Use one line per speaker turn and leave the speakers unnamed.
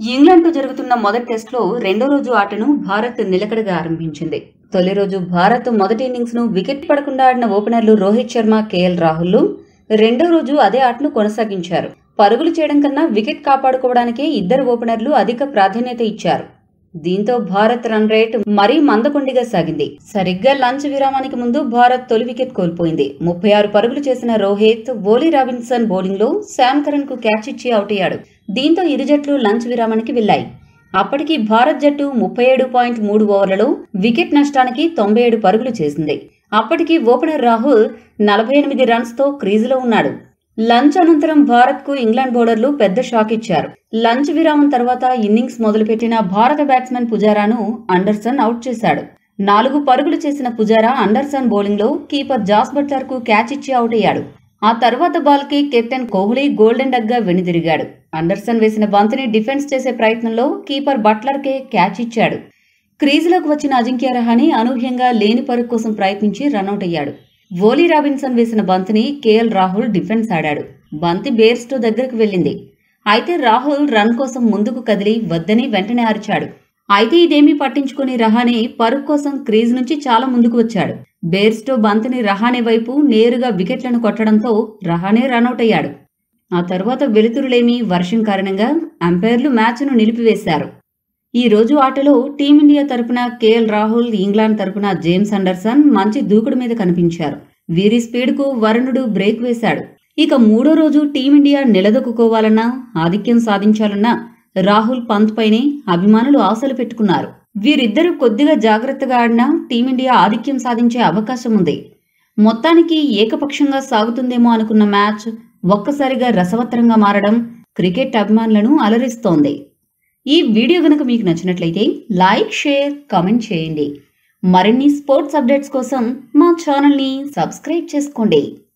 ఇంగ్లాండ్తో జరుగుతున్న మొదటి టెస్టులో రెండో రోజు ఆటను భారత్ నిలకడగా ఆరంభించింది తొలి రోజు భారత్ మొదటి ఇన్నింగ్స్ ను వికెట్ పడకుండా ఆడిన ఓపెనర్లు రోహిత్ శర్మ కేఎల్ రాహుల్ రెండో రోజు అదే ఆటను కొనసాగించారు పరుగులు చేయడం కన్నా వికెట్ కాపాడుకోవడానికే ఇద్దరు ఓపెనర్లు అధిక ప్రాధాన్యత ఇచ్చారు దీంతో భారత్ రన్ రేట్ మరీ మందకొండిగా సాగింది సరిగ్గా లంచ్ విరామానికి ముందు భారత్ తొలి వికెట్ కోల్పోయింది ముప్పై ఆరు పరుగులు చేసిన రోహిత్ ఓలీ రాబిన్సన్ బౌలింగ్ లో శామ్ కరణ్ కు క్యాచ్ ఇచ్చి అవుట్ అయ్యాడు దీంతో ఇరు జట్లు లంచ్ విరామానికి వెళ్లాయి అప్పటికి భారత్ జట్టు ముప్పై ఏడు పాయింట్ మూడు ఓవర్లలో వికెట్ నష్టానికి తొంభై ఏడు పరుగులు చేసింది అప్పటికి ఓపెనర్ రాహుల్ నలభై ఎనిమిది రన్స్ తో క్రీజులో ఉన్నాడు లంచ్ అనంతరం భారత్ కు ఇంగ్లాండ్ బౌలర్లు పెద్ద షాక్ ఇచ్చారు లంచ్ విరామం తర్వాత ఇన్నింగ్స్ మొదలుపెట్టిన భారత బ్యాట్స్మెన్ పుజారాను అండర్సన్ అవుట్ చేశాడు నాలుగు పరుగులు చేసిన పుజారా అండర్సన్ బౌలింగ్ లో కీపర్ జాస్ బట్లర్ కు క్యాచ్ ఇచ్చి అవుట్ అయ్యాడు ఆ తర్వాత బాల్ కి కెప్టెన్ కోహ్లీ గోల్డెన్ డగ్ గా వెనుదిరిగాడు అండర్సన్ వేసిన బంతిని డిఫెన్స్ చేసే ప్రయత్నంలో కీపర్ బట్లర్ కే క్యాచ్ ఇచ్చాడు క్రీజులోకి వచ్చిన అజింక్య రహాని అనూహ్యంగా లేని పరుగు కోసం ప్రయత్నించి రన్అట్ అయ్యాడు ఓలీ రాబిన్సన్ వేసిన బంతిని కేఎల్ రాహుల్ డిఫెన్స్ ఆడాడు బంతి బేర్స్టో దగ్గరకు వెళ్ళింది అయితే రాహుల్ రన్ కోసం ముందుకు కదిలి వద్దని వెంటనే అరిచాడు అయితే ఇదేమీ పట్టించుకుని రహానే పరుగు కోసం క్రీజ్ నుంచి చాలా ముందుకు వచ్చాడు బేర్స్టో బంతిని రహానే వైపు నేరుగా వికెట్లను కొట్టడంతో రహానే రన్అట్ అయ్యాడు ఆ తర్వాత వెలుతురులేమి వర్షం కారణంగా అంపైర్లు మ్యాచ్ను నిలిపివేశారు ఈ రోజు ఆటలో టీమిండియా తరపున కేఎల్ రాహుల్ ఇంగ్లాండ్ తరపున జేమ్స్ అండర్సన్ మంచి దూకుడు మీద కనిపించారు వీరి స్పీడ్కు వరుణుడు బ్రేక్ వేశాడు ఇక మూడో రోజు టీమిండియా నిలదొక్కుకోవాలన్నా ఆధిక్యం సాధించాలన్నా రాహుల్ పంత్ పైనే అభిమానులు ఆశలు పెట్టుకున్నారు వీరిద్దరూ కొద్దిగా జాగ్రత్తగా ఆడినా టీమిండియా ఆధిక్యం సాధించే అవకాశం ఉంది మొత్తానికి ఏకపక్షంగా సాగుతుందేమో అనుకున్న మ్యాచ్ ఒక్కసారిగా రసవత్తరంగా మారడం క్రికెట్ అభిమానులను అలరిస్తోంది ఈ వీడియో గనుక మీకు నచ్చినట్లయితే లైక్ షేర్ కామెంట్ చేయండి మరిన్ని స్పోర్ట్స్ అప్డేట్స్ కోసం మా ఛానల్ని సబ్స్క్రైబ్ చేసుకోండి